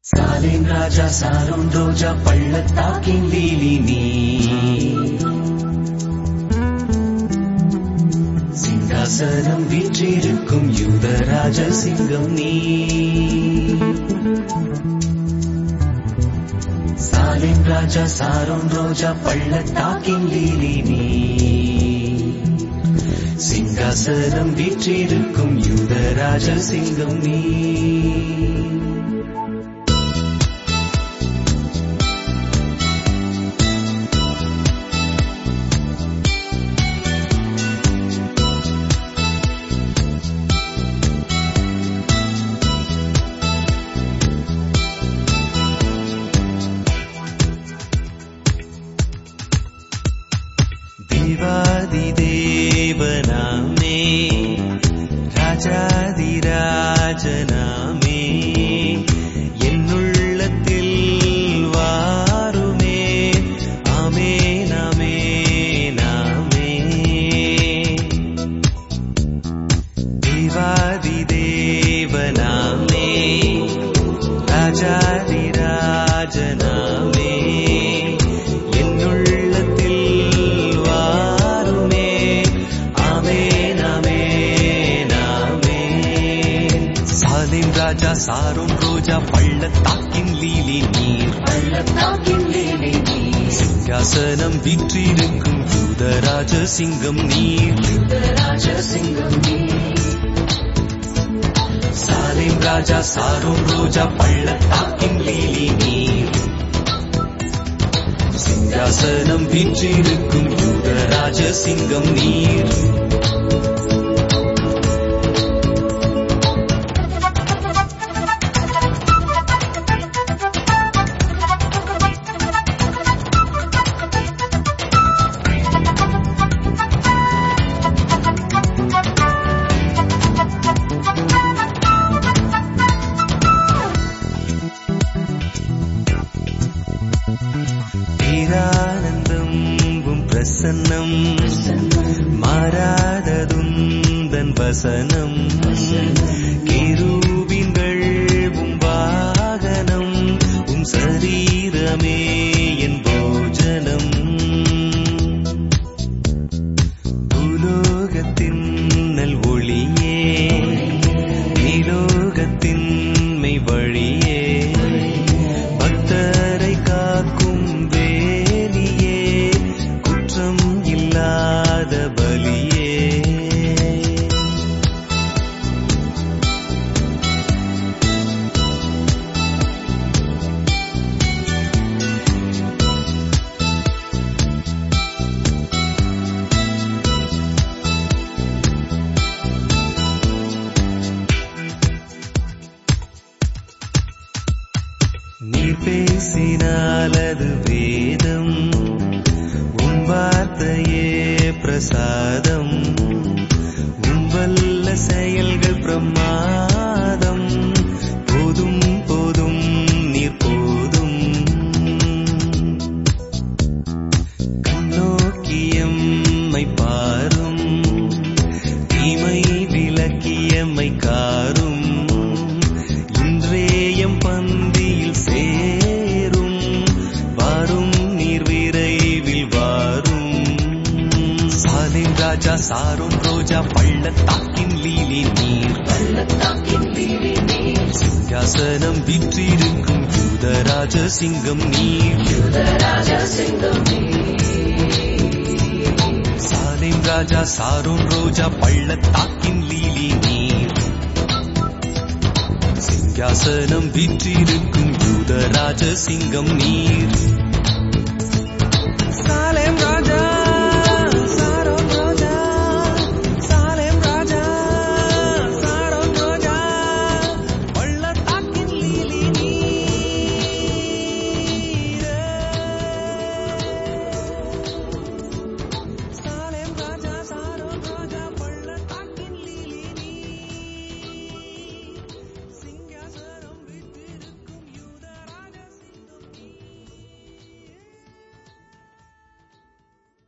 சாலேம் ராஜா Sharon ரோஜா பள்ளத்தாக்கின் lily நீ சிங்காசனம் வீற்றிருக்கும் யூதராஜ சிங்கம் நீ சாலேம் ராஜா சாரோன் ரோஜா பள்ளத்தாக்கின் லீலி நீ சிங்காசனம் வீற்றிருக்கும் யூதராஜ சிங்கம் நீ தேவாதி தேவனாமே ராஜாதி ராஜனாமே என்னுள்ளத்தில் வாருமே ஆமே நாமே நாமே தேவாதி தேவனாமே ராஜாதி ராஜனாமே என்னுள்ளத்தில் வாருமே ஆமே நாமே நாமே சாலிம் ராஜா சாரும் ரோஜா பள்ளத்தாக்கின் லீலி நீர் பள்ளத்தாக்கின் லீலி நீ சிங்காசனம் விற்றிருக்கும் யூதராஜ சிங்கம் நீர் யூதராஜ சிங்கம் நீ சாலிம் ராஜா சாரும் ரோஜா பள்ளத்தாக்கின் லீலி நீர் சிங்காசனம் வீற்றிருக்கும் யூதராஜ சிங்கம் நீர் பேரானந்தம் உம் பிரசன்னம் மாறாததுந்தன் வசனம் கேரூபின்கள் உம் வாகனம் உம் சரீரமே என் போஜனம் பூலோகத்தின் நல் ஒளியே நீலோகத்தின் மெய் வழியே பக்தரை காக்கும் வேலியே குற்றம் இல்லாத பலியே நீ பேசினால் அது வேதம் உன் வார்த்தையே பிரசாதம் உன் வல்ல செயல்கள் பிரமாதம் போதும் போதும் நீர் போதும் கண்ணோக்கியம்மை பாரும் தீமை விலக்கியம்மை காரும் இன்றேயம் பந்தியில் சேரும் வாரும் நீர் விரைவில் வாரும் சாலிம் ராஜா சாரும் ரோஜா பள்ளத்தாக்கின் லீலி நீர் பள்ளத்தாக்கின் லீலி நீ சிங்காசனம் விற்றிருக்கும் யூதராஜ சிங்கம் நீர் யூதராஜ சிங்கம் நீ சாலிம் ராஜா சாரும் ரோஜா பள்ளத்தாக்கின் லீலி நீர் சிங்காசனம் விற்றிருக்கும் யூதராஜ சிங்கம் நீர்